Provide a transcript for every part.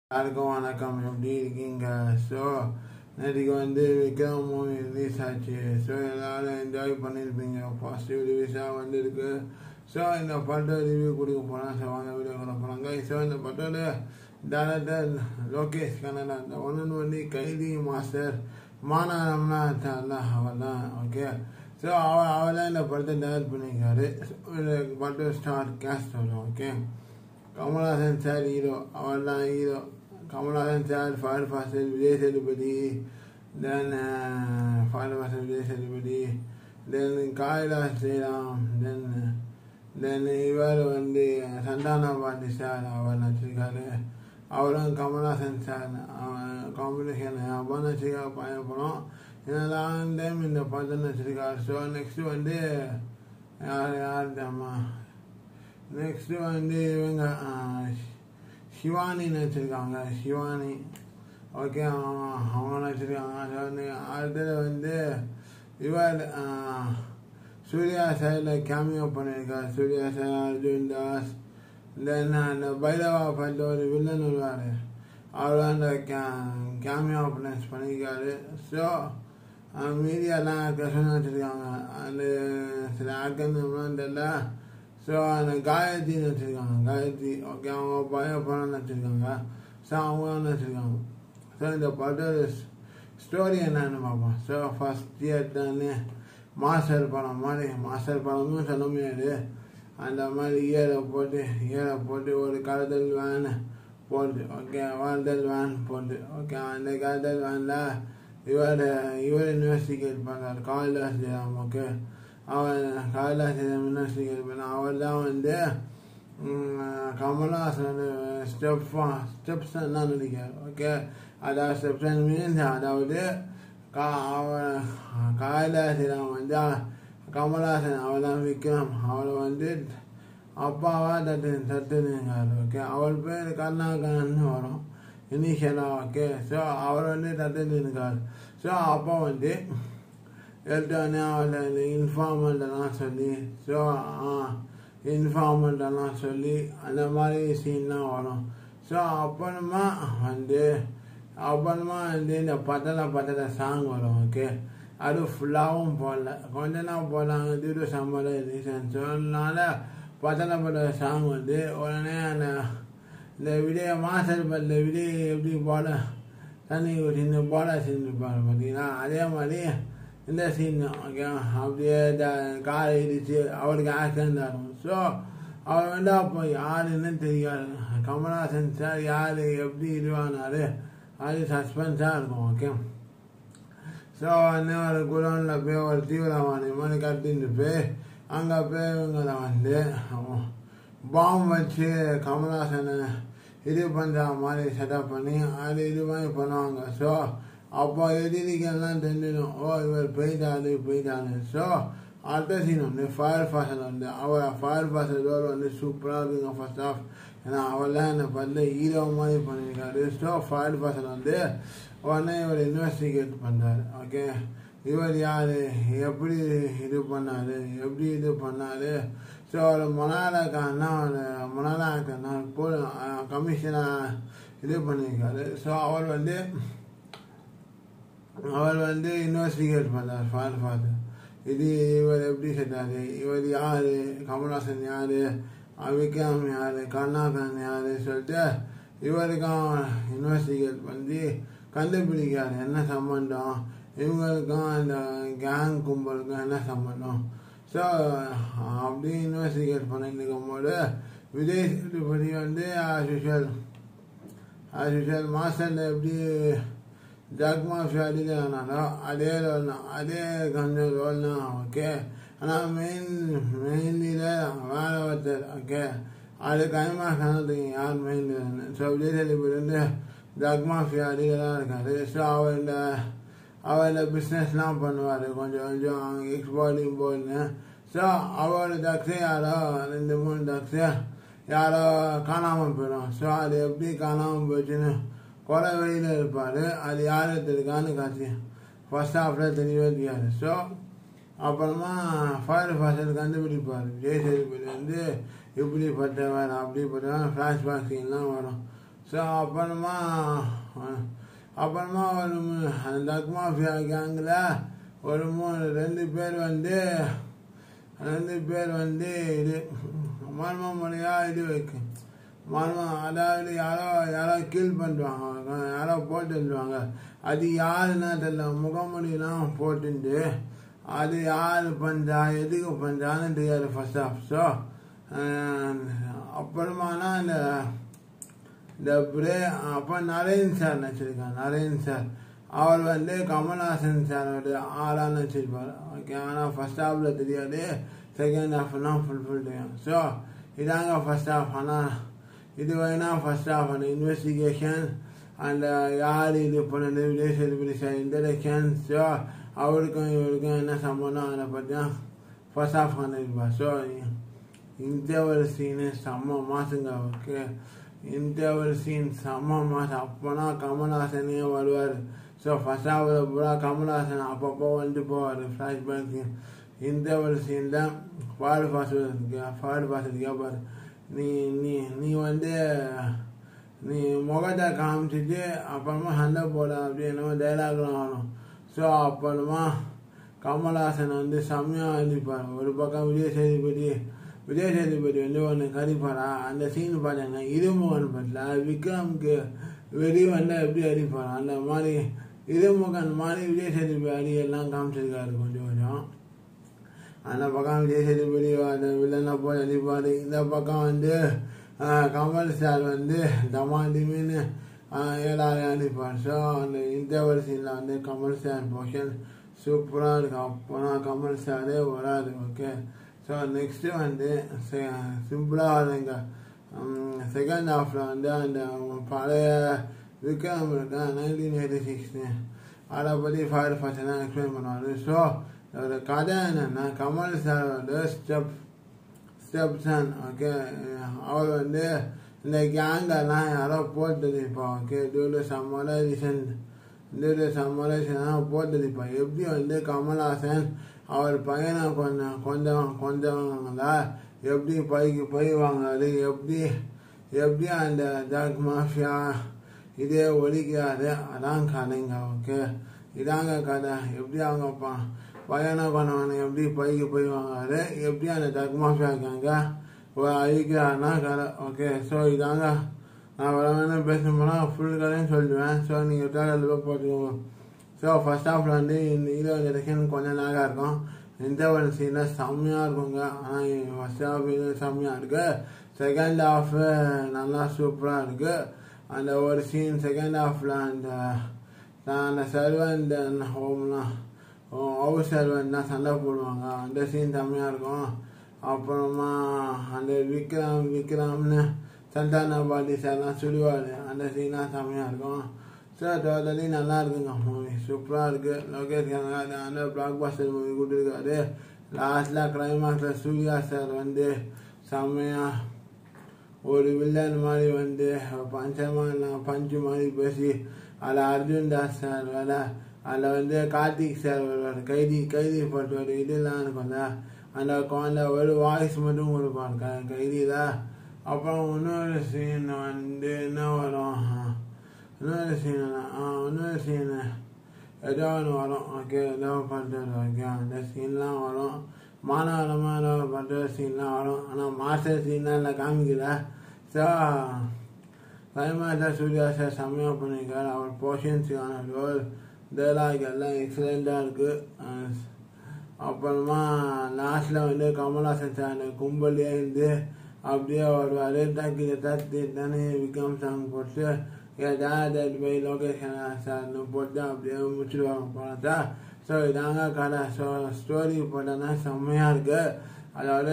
எல்லாருக்கும் வணக்கம் எப்படி இருக்கீங்க ஸோ நேற்றுக்கு வந்து விக்ரம் மூவி ரிலீஸ் ஆச்சு ஸோ எல்லாரும் என்ஜாய் பண்ணியிருப்பீங்க பாசிட்டிவ் ரிவ்யூஸாக வந்திருக்கு ஸோ இந்த படம் ரிவ்யூ கொடுக்க போனால் ஸோ வாங்க வீடியோ கொடுக்க போனாங்க ஸோ இந்த படத்தோட டேரக்டர் லோகேஷ் கனடா இந்த ஒன்று வந்து கைதி மாஸ்டர் மாநகரம்லாம் இருக்கார்ல அவர் தான் ஓகே ஸோ அவர் அவர் தான் இந்த படத்தை டேரக்ட் பண்ணியிருக்காரு இந்த படத்தை ஸ்டார் கேஸ்ட் வரும் ஓகே கமல்ஹாசன் சார் ஹீரோ அவர் தான் hero Kamal Haasan sir Fahadh Faasil Vijay Sethupathi then Fahadh Faasil Vijay Sethupathi then Kalidas Sriram then then இவர் வந்து சந்தான பாண்டி சார் அவர் நடிச்சிருக்காரு அவரும் கமல்ஹாசன் சார் காம்பினேஷன் அப்பா நடிச்சிருக்காரு பையன் படம் இதெல்லாம் டைம் இந்த படம் நடிச்சிருக்காரு ஸோ நெக்ஸ்ட் வந்து யார் யார் அம்மா நெக்ஸ்ட் வந்து இவங்க சிவானி நடிச்சிருக்காங்க சிவானி ஓகே அவங்க நடிச்சிருக்காங்க அது வந்து அடுத்தது வந்து இவர் சூர்யா சாரில் கேமியோ பண்ணியிருக்கார் சூர்யா சார் அர்ஜுன் தாஸ் தென் அந்த பைரவா பட்டு ஒரு வில்லன் வருவார் அவர் அந்த கே கேமியோ அப்ளன்ஸ் பண்ணியிருக்காரு ஸோ மீடியாலாம் ஆக்டர்ஸும் வச்சுருக்காங்க அந்த சில ஆக்டர்லாம் தெரியல ஸோ அந்த காயத்ரி வச்சுருக்காங்க காயத்ரி ஓகே அவங்க பயப்படம் வச்சுருக்காங்க ஸோ அவங்க வச்சுருக்காங்க ஸோ இந்த படத்தோட ஸ்டோரி என்னன்னு பார்ப்போம் ஸோ ஃபஸ்ட் தியேட்டர்னு மாஸ்டர் படம் மாதிரி மாஸ்டர் படமும் சொல்ல முடியாது அந்த மாதிரி இயரை போட்டு இயரை போட்டு ஒரு கடத்தல் வேன் போட்டு ஓகே வாழ்தல் வேன் போட்டு ஓகே அந்த கடத்தல் வேனில் இவர் இவர் இன்வெஸ்டிகேட் பண்ணுறார் காளிதாஸ் ஜெயராம் ஓகே அவர் காளிதாஸ் ஜெயராம் இன்வெஸ்டிகேட் பண்ண அவர் தான் வந்து கமல்ஹாசன் ஸ்டெப் ஸ்டெப்ஸ் தான் நடிக்கார் ஓகே அதாவது ஸ்டெப்ஸ் மீன்ஸ் அதாவது கா அவர் காளிதாஸ் ஜெயராம் வந்து கமல்ஹாசன் அவர் தான் விக்ரம் அவர் வந்து அப்பாவா தட்டு தட்டுனுங்கார் ஓகே அவர் பேர் கருணாகரன் வரும் இனிஷியலாக ஓகே ஸோ அவர் வந்து தட்டுனுக்கார் ஸோ அப்போ வந்து எடுத்தோடனே அவளை இன்ஃபார்மெண்ட்டெல்லாம் சொல்லி ஸோ இன்ஃபார்மெண்ட்டெல்லாம் சொல்லி அந்த மாதிரி சீன்லாம் வரும் ஸோ அப்புறமா வந்து அப்புறமா வந்து இந்த பத்தலை பத்தலை சாங் வரும் ஓகே அது ஃபுல்லாகவும் போடல கொஞ்ச நாள் போடலாங்க திரு சம்மர ரீசன் சொன்னால பத்தலை பத்தலை சாங் வந்து உடனே அந்த இந்த விடிய மாஸ்டர் இந்த விடிய எப்படி போட தண்ணி ஊற்றி இந்த போட செஞ்சுருப்பாங்க பார்த்தீங்கன்னா அதே மாதிரி இந்த சீன் ஓகே அப்படியே காரை இடிச்சு அவருக்கு ஆக்சிடென்ட் ஆகும் ஸோ அவர் வந்து அப்போ யாருன்னு தெரியாது கமல்ஹாசன் சார் யார் எப்படி இதுவானாரு அது சஸ்பென்ஸாக இருக்கும் ஓகே ஸோ அண்ணன் ஒரு குடோனில் போய் ஒரு தீவிரவாதி மாதிரி கட்டிட்டு போய் அங்கே போய் இவங்களை வந்து பாம்பு வச்சு கமல்ஹாசனை இது பண்ணுற மாதிரி செட்டப் பண்ணி அது இது மாதிரி பண்ணுவாங்க ஸோ அப்போ எதிரிகள்லாம் தெரிஞ்சிடும் ஓ இவர் போயிட்டாரு போயிட்டாரு ஸோ அடுத்த சீன் வந்து ஃபயர் ஃபாஸ்டர் வந்து அவர் ஃபயர் ஃபாஸ்டர் ரோல் வந்து சூப்பராக இருக்குங்க ஃபர்ஸ்ட் ஆஃப் ஏன்னா அவர்லாம் அந்த பல்ல ஹீரோ மாதிரி பண்ணியிருக்காரு ஸோ ஃபயர் ஃபாஸ்டர் வந்து உடனே இவர் இன்வெஸ்டிகேட் பண்ணுறாரு ஓகே இவர் யார் எப்படி இது பண்ணார் எப்படி இது பண்ணார் ஸோ அவர் மொனாலாக்கானா ஒரு மொனாலாக்கானா போல கமிஷனாக இது பண்ணியிருக்காரு ஸோ அவர் வந்து அவர் வந்து இன்வெஸ்டிகேட் பண்ணார் ஃபார் ஃபாதர் இது இவர் எப்படி செட்டாரு இவர் யார் கமல்ஹாசன் யார் விக்ரம் யார் கருணாகரன் யார் சொல்லிட்டு இவருக்கும் இன்வெஸ்டிகேட் பண்ணி கண்டுபிடிக்காரு என்ன சம்பந்தம் இவங்களுக்கும் அந்த கேங் கும்பலுக்கும் என்ன சம்பந்தம் ஸோ அப்படி இன்வெஸ்டிகேட் பண்ணிட்டு இருக்கும்போது விஜய் சேதுபதி வந்து ஆஸ் யூஷுவல் ஆஸ் யூஷுவல் மாஸ்டரில் எப்படி ஜக் மாஃபியா அடிக்கிறானோ அதே ரோல் தான் அதே கொஞ்சம் ரோல் தான் ஓகே ஆனால் மெயின் மெயினில் வேற ஒருத்தர் ஓகே அது கைமா கணத்துக்கு யார் மெயின் ஸோ விஜய் சேதுபதி வந்து ஜக் மாஃபியா அடிகளாக இருக்காரு ஸோ அவர் இந்த அவர் இந்த பிஸ்னஸ்லாம் பண்ணுவார் கொஞ்சம் கொஞ்சம் எக்ஸ்போர்ட் இம்போர்ட்னு ஸோ அவர் டக்ஸு யாரோ ரெண்டு மூணு டக்ஸு யாரோ காணாமல் போயிடும் ஸோ அது எப்படி காணாமல் போச்சுன்னு கொலை வெளியில் இருப்பார் அது யார் எடுத்திருக்கான்னு காட்சி ஃபர்ஸ்ட் ஹாஃபில் தெரியவே தெரியாது ஸோ அப்புறமா ஃபயர் ஃபாஸ்டர் கண்டுபிடிப்பார் ஜெய் சேதுபதி வந்து இப்படிப்பட்டவர் அப்படிப்பட்டவர் ஃப்ளாஷ்பேக் சீன்லாம் வரும் ஸோ அப்புறமா அஹ், அப்புறமா ஒரு மூ- அந்த டக் மாஃபியா கேங்கில் ஒரு மூணு ரெண்டு பேர் வந்து ரெண்டு பேர் வந்து இது மர்ம முறையாக இது வைக்கும் மர்மம் அதாவது யாரோ யாரோ கீல் பண்ணுவாங்க யாரோ போட்டு வந்துடுவாங்க அது யாருன்னா தெரியல முகமுடியெல்லாம் போட்டுட்டு அது யார் பண்ணுறா எதுக்கு பண்ணுறான்னு தெரியாது ஃபர்ஸ்ட் ஆஃப் ஸோ அப்புறமானா இந்த இந்த பிரே அப்போ நரேன் சார் நடிச்சிருக்காங்க நரேன் சார் அவர் வந்து கமல்ஹாசன் சாரோட ஆளாக நடிச்சிருப்பார் ஓகே ஆனால் ஃபர்ஸ்ட் ஹாஃபில் தெரியாது செகண்ட் ஹாஃப்னா ஃபுல் ஃபுல் தெரியும் ஸோ இதாங்க ஃபர்ஸ்ட் ஹாஃப் ஆனால் இது வேணா ஃபர்ஸ்ட் ஹாஃப் அந்த இன்வெஸ்டிகேஷன் அந்த யார் இது பண்ணது Vijay Sethupathi sir introduction so அவருக்கும் இவருக்கும் என்ன சம்பந்தம் அதை பற்றி தான் ஃபர்ஸ்ட் ஹாஃப் பண்ணிருப்பார் ஸோ இந்த ஒரு சீனு செம்ம மாசுங்க ஓகே இந்த ஒரு சீன் செம்ம மாசம் அப்போனா கமல்ஹாசனே வருவார் ஸோ ஃபர்ஸ்ட் ஹாஃபில் பூரா கமல்ஹாசன் அப்பப்போ வந்துட்டு போவார் ஃப்ளாஷ்பேக் சீன் இந்த ஒரு சீன் தான் ஃபாடு பாஸ் ஃபாடு பாஸ் கேட்பார் நீ நீ நீ வந்து நீ முகத்தை காமிச்சிட்டு அப்புறமா சண்டை போட அப்படி என்னமோ டைலாக்லாம் வரும் ஸோ அப்புறமா கமல்ஹாசன் வந்து செம்மையாக எழுதிப்பார் ஒரு பக்கம் விஜய் சேதுபதி விஜய் சேதுபதி வந்து ஒன்று கடிப்பாரா அந்த சீன் பார்த்தாங்க இருமுகன் பட்டில் விக்ரம்க்கு வெறி வந்தால் எப்படி அடிப்பாரா அந்த மாதிரி இருமுகன் மாதிரி விஜய் சேதுபதி அடி எல்லாம் காமிச்சிருக்காரு கொஞ்சம் கொஞ்சம் அந்த பக்கம் விஜய் சேதுபதி அந்த வில்லனை போய் அடிப்பார் இந்த பக்கம் வந்து ஆஹ், கமல் சார் வந்து டமாண்டிமின்னு எல்லாரையும் அடிப்பார் ஸோ அந்த இந்த ஒரு சீனில் வந்து கமல் சார் போர்ஷன் சூப்பராக இருக்கும் அப்போனா கமல் சாரே வராது ஓகே ஸோ நெக்ஸ்ட்டு வந்து சிம்பிளாக வருங்க செகண்ட் ஹாஃபில் வந்து அந்த பழைய விக்ரம் இருக்கான் நைன்டீன் எயிட்டி சிக்ஸ்னு அதை பற்றி ஃபயர் ஃபர்ஸ்ட் எக்ஸ்பிளைன் பண்ணுவார் ஸோ ஒரு கதை என்னென்னா கமல் சாரோட ஸ்டெப் ஸ்டெப் சன் ஓகே அவர் வந்து இந்த கேங்கெல்லாம் யாரோ போட்டுருப்பா ஓகே டியூடு சம்மலைசேஷன் டியூடு சம்மலைசேஷன் போட்டுருப்பா எப்படி வந்து கமல்ஹாசன் அவர் பையனை கொஞ்சம் கொஞ்சம் கொஞ்சங்களா எப்படி பைக்கு போய் வாங்காரு எப்படி எப்படி அந்த ஜாக் மாஃபியா இதே ஒழிக்காது அதான் கதைங்க ஓகே இதாங்க கதை எப்படி அவங்க ப பையனை கொண்டவனை எப்படி பைக்கு போய் வாங்காரு எப்படி அந்த ஜாக் மாஃபியா இருக்காங்க ஒரு அழிக்கிறாருன்னா கதை ஓகே ஸோ இதாங்க நான் வர வேணும் பேச போனால் ஃபுல் கதையும் சொல்லுவேன் ஸோ நீங்கள் தேர்தல் போய் போட்டுக்கோங்க ஸோ ஃபர்ஸ்ட் ஹாஃபில் வந்து இந்த ஹீரோ ஜெனரேஷன் கொஞ்சம் லேகாக இருக்கும் இந்த ஒரு சீனில் செம்மையாக இருக்குங்க ஆனால் ஃபர்ஸ்ட் ஹாஃப் இது செம்மையாக இருக்கு செகண்ட் ஹாஃப் நல்லா சூப்பராக இருக்கு அந்த ஒரு சீன் செகண்ட் ஹாஃபில் அந்த அந்த சர்வன் ஹோம்லாம் ஹவுஸ் சர்வன் தான் சண்டை போடுவாங்க அந்த சீன் செம்மையாக இருக்கும் அப்புறமா அந்த விக்ரம் விக்ரம்னு சந்தான பாட்டி சார்லாம் சுடுவார் அந்த சீன்லாம் செம்மையாக இருக்கும் ஸோ டோட்டலி நல்லா இருக்குங்க மூவி சூப்பராக இருக்குது லோகேஷ் கனகராஜ் அந்த பிளாக் பாஸ்டர் மூவி கொடுத்துருக்காரு லாஸ்ட்டில் கிளைமாக்ஸில் சூர்யா சார் வந்து செம்மையாக ஒரு வில்லன் மாதிரி வந்து பஞ்சமாக பஞ்சு மாதிரி பேசி அதில் அர்ஜுன் தாஸ் சார் வேற அதில் வந்து கார்த்திக் சார் வருவார் கைதி கைதி போட்டு ஒரு இதெல்லாம் இருக்கும்ல அந்த அந்த ஒரு வாய்ஸ் மட்டும் கொடுப்பார் க கைதியில் அப்புறம் இன்னொரு சீன் வந்து என்ன வரும் இன்னொரு சீன் இன்னொரு சீன் ஏதோ ஒன்று வரும் ஓகே ஏதோ பண்ணுறது ஓகே அந்த சீன்லாம் வரும் மாநகரமாக ஏதோ பண்ணுற சீன்லாம் வரும் ஆனால் மாஸ்டர் சீன்லாம் இல்லை காமிக்கல ஸோ கிளைமேட்டில் சூர்யா சார் செம்மையாக பண்ணியிருக்காரு அவர் போர்ஷன்ஸுக்கான ரோல் டைலாக் எல்லாம் எக்ஸலண்ட்டாக இருக்குது அப்புறமா லாஸ்ட்டில் வந்து கமல்ஹாசன் சார் அந்த கும்பலே இருந்து அப்படியே வருவார் தக்கி தத்தி தானே விக்ரம் சாங் போட்டு ஏதாவது போய் லொக்கேஷன் சார்னு போட்டு அப்படியே முடிச்சிடுவாங்க படத்தை ஸோ இதாங்க கதை ஸோ ஸ்டோரி போட்டோன்னா செம்மையாக இருக்குது அதாவது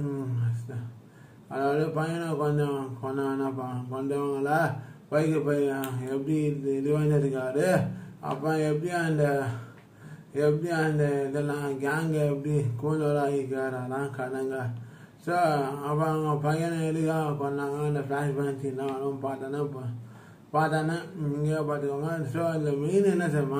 அதாவது பையனை கொஞ்சம் கொஞ்சம் கொண்டவங்கள பைக்கு போய் எப்படி இது இது வந்துருக்காரு அப்போ எப்படி அந்த எப்படி அந்த இதெல்லாம் கேங்கை எப்படி கூந்தலாகிக்காரு அதான் கதைங்க ஸோ அப்போ அவங்க பையனை எதுக்காக கொண்டாங்க அந்த ஃப்ளாஷ் பேங்க் சீன்லாம் வரும் பார்த்தோன்னா இப்போ பார்த்தோன்னா இங்கே பார்த்துக்கோங்க ஸோ இந்த மெயின் என்ன செய்யுமா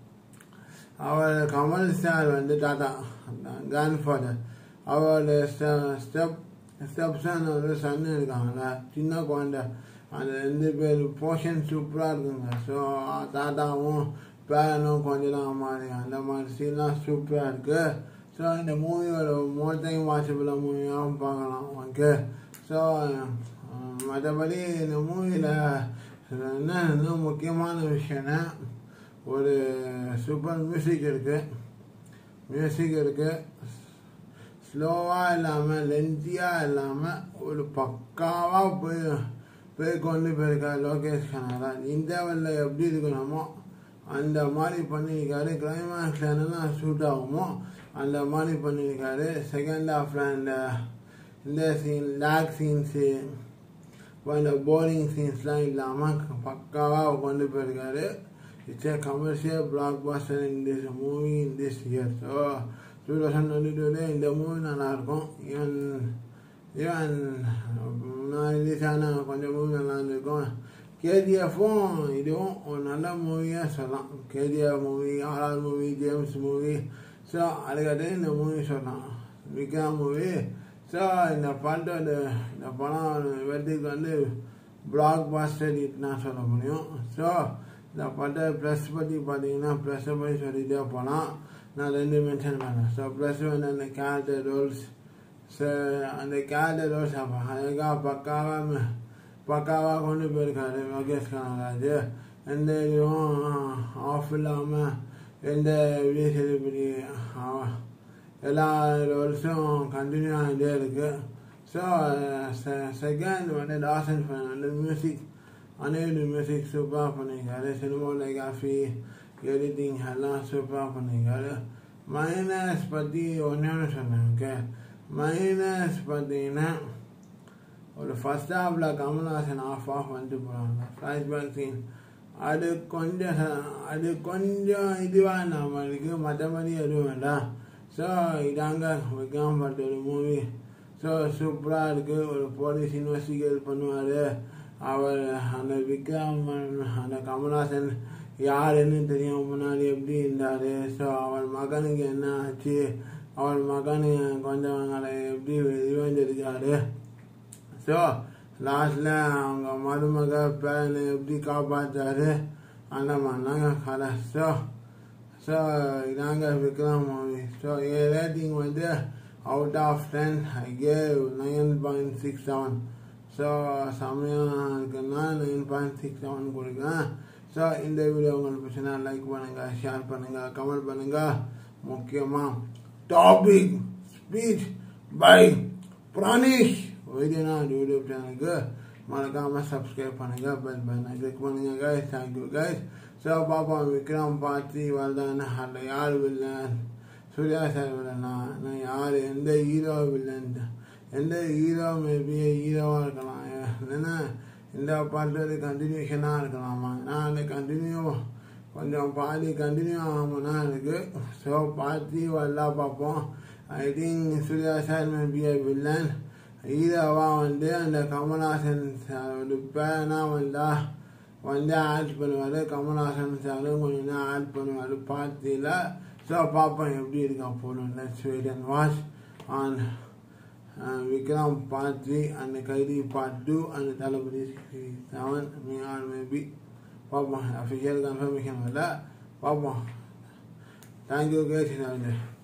அவர் கமல் சார் வந்து டாட்டா கிராண்ட் ஃபாதர் அவரோட ஸ்டெப் ஸ்டெப்ஸன் ஒரு சன் இருக்காங்கல்ல சின்ன குழந்தை அந்த ரெண்டு பேர் போர்ஷன் சூப்பராக இருக்குங்க ஸோ தாத்தாவும் பேரனும் கொஞ்சம் தான் மாதிரி அந்த மாதிரி சீன்லாம் சூப்பராக இருக்குது ஸோ இந்த மூவியோட மோர் டைம் வாட்சபிள் மூவியாகவும் பார்க்கலாம் ஓகே ஸோ மற்றபடி இந்த மூவியில் என்ன இன்னும் முக்கியமான விஷயம்னா ஒரு சூப்பர் மியூசிக் இருக்குது மியூசிக் இருக்குது ஸ்லோவாக இல்லாமல் லென்த்தியாக இல்லாமல் ஒரு பக்காவாக போய் போய் கொண்டு போயிருக்கார் லோகேஷ் கனகராஜ் இந்தியாவில் எப்படி இருக்கணுமோ அந்த மாதிரி பண்ணியிருக்காரு கிளைமேக்ஸில் என்னெல்லாம் ஷூட் ஆகுமோ அந்த மாதிரி பண்ணியிருக்காரு செகண்ட் ஹாஃபில் இந்த இந்த சீன் லேக் சீன்ஸு இப்போ இந்த போரிங் சீன்ஸ்லாம் இல்லாமல் பக்காவாக கொண்டு போயிருக்காரு it's a commercial blockbuster in this movie in this year so two thousand twenty டூலே இந்த மூவி நல்லாயிருக்கும் ஈவன் ஈவன் முன்னாடி ரிலீஸ் ஆன கொஞ்சம் மூவி நல்லா இருந்திருக்கும் கேஜிஎஃப்பும் இதுவும் ஒரு நல்ல மூவியாக சொல்லலாம் KGF movie RR movie James movie so அதுக்கடுத்து இந்த மூவி சொல்லலாம் விக்ரம் மூவி ஸோ இந்த படத்தோட இந்த படம் வெற்றிக்கு வந்து பிளாக் பாஸ்டர் நான் சொல்ல முடியும் ஸோ இந்த படத்தை ப்ளஸ் பற்றி பார்த்தீங்கன்னா ப்ளஸ்ஸை பற்றி சொல்லிகிட்டே போகலாம் நான் ரெண்டு மென்ஷன் பண்ணேன் ஸோ ப்ளஸ் வந்து அந்த கேரக்டர் ரோல்ஸ் ஸோ அந்த கேரக்டர் ரோல்ஸ் அப்போ அழகாக பக்காவாக பக்காவாக கொண்டு போயிருக்காரு லோகேஷ் கனகராஜ் எந்த இதுவும் ஆஃப் இல்லாமல் எந்த விஜய் சேதுபதி எல்லா ரோல்ஸும் கண்டினியூ ஆகிட்டே இருக்குது ஸோ செகண்ட் வந்து டாசன் அந்த மியூசிக் அனைவரு மியூசிக் சூப்பராக பண்ணியிருக்காரு சினிமோகிராஃபி எடிட்டிங் எல்லாம் சூப்பராக பண்ணியிருக்காரு மைனஸ் பற்றி ஒன்றே ஒன்று சொன்னேன் ஓகே மைனஸ் பார்த்தீங்கன்னா ஒரு ஃபஸ்ட் ஹாஃபில் கமல்ஹாசன் ஆஃப் ஆஃப் வந்துட்டு போகிறாங்க ஃப்ளாஷ்பேக் சீன் அது கொஞ்சம் அது கொஞ்சம் இதுவாக நம்மளுக்கு மற்றபடி எதுவும் வேண்டாம் ஸோ இதாங்க விக்ரம் பட் ஒரு மூவி ஸோ சூப்பராக இருக்குது ஒரு போலீஸ் இன்வெஸ்டிகேட் பண்ணுவார் அவர் அந்த விக்ரம் அந்த கமல்ஹாசன் யாருன்னு தெரியும் முன்னாடி எப்படி இருந்தார் ஸோ அவன் மகனுக்கு என்ன ஆச்சு அவன் மகன் கொஞ்சம் எப்படி இருக்காரு ஸோ லாஸ்டில் அவங்க மருமக பேரனை எப்படி காப்பாற்றாரு அந்த மாதிரினாங்க கதை ஸோ ஸோ இதாங்க விக்ரம் மூவி ஸோ என் ரேட்டிங் வந்து out of ten I gave nine point six seven so செம்மையாக இருக்குன்னா நைன் பாயிண்ட் சிக்ஸ் செவன் கொடுக்குறேன் ஸோ இந்த வீடியோ உங்களுக்கு பிடிச்சினா லைக் பண்ணுங்கள் ஷேர் பண்ணுங்கள் கமெண்ட் பண்ணுங்கள் முக்கியமாக டாபிக் ஸ்பீச் பை பிரானிஷ் வீடியோனா யூடியூப் சேனலுக்கு மறக்காமல் சப்ஸ்கிரைப் பண்ணுங்கள் பெல் பண்ண கிளிக் பண்ணுங்கள் கைஸ் தேங்க்யூ கைஸ் ஸோ பாப்பா விக்ரம் பார்த்தி வரதான அதில் யார் வில்லன் சூர்யா சார் வில்லனா நான் யார் எந்த ஹீரோ வில்லன் எந்த ஹீரோ மேபி ஹீரோவாக இருக்கலாம் ஏன்னா இந்த பாட்டு கண்டினியூஷனாக இருக்கலாமா நான் அந்த கண்டினியூ கொஞ்சம் பாதி கண்டினியூ ஆகாமனா இருக்குது ஸோ பார்த்து வரலாம் பார்ப்போம் I think Suriya sir maybe a villain ஹீரோவாக வந்து அந்த கமல்ஹாசன் சார் பேனா வந்தா வந்து ஆட் பண்ணுவார் கமல்ஹாசன் சாரும் கொஞ்சம் நேரம் ஆட் பண்ணுவார் பார்த்தியில் ஸோ பார்ப்போம் எப்படி இருக்கா போகணும் let's wait and watch on Vikram part three and Kaithi part two and Thalapathy seven may or maybe பார்ப்போம் அஃபிஷியல் கன்ஃபர்மேஷன் இல்லை பார்ப்போம் தேங்க்யூ கேஸ்